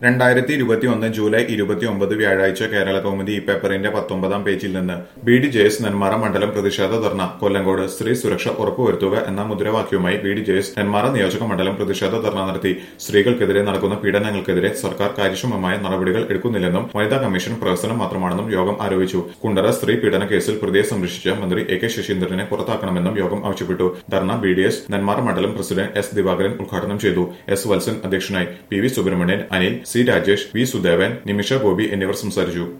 രണ്ടായിരത്തി ഇരുപത്തിയൊന്ന് ജൂലൈ ഇരുപത്തിയൊമ്പത് വ്യാഴാഴ്ച കേരള കൗമുദി ഈ പേപ്പറിന്റെ പത്തൊമ്പതാം പേജിൽ നിന്ന് B D J S Nenmara മണ്ഡലം പ്രതിഷേധ ധർണ കൊല്ലങ്കോട് സ്ത്രീ സുരക്ഷ ഉറപ്പുവരുത്തുക എന്ന മുദ്രാവാക്യവുമായി B D J S Nenmara നിയോജക മണ്ഡലം പ്രതിഷേധ ധർണ നടത്തി സ്ത്രീകൾക്കെതിരെ നടക്കുന്ന പീഡനങ്ങൾക്കെതിരെ സർക്കാർ കാര്യക്ഷമമായ നടപടികൾ എടുക്കുന്നില്ലെന്നും വനിതാ കമ്മീഷൻ പ്രവർത്തനം മാത്രമാണെന്നും യോഗം ആരോപിച്ചു കുണ്ടറ സ്ത്രീ പീഡന കേസിൽ പ്രതിയെ സംരക്ഷിച്ച മന്ത്രി എ കെ ശശീന്ദ്രനെ പുറത്താക്കണമെന്നും യോഗം ആവശ്യപ്പെട്ടു ധർണ ബി ഡി എസ് നെന്മാറ മണ്ഡലം പ്രസിഡന്റ് എസ് ദിവാകരൻ ഉദ്ഘാടനം ചെയ്തു എസ് വത്സൻ അധ്യക്ഷനായി P V Subrahmanyan Anil C Rajesh V Sudevan Nimisha Gopi എന്നിവർ സംസാരിച്ചു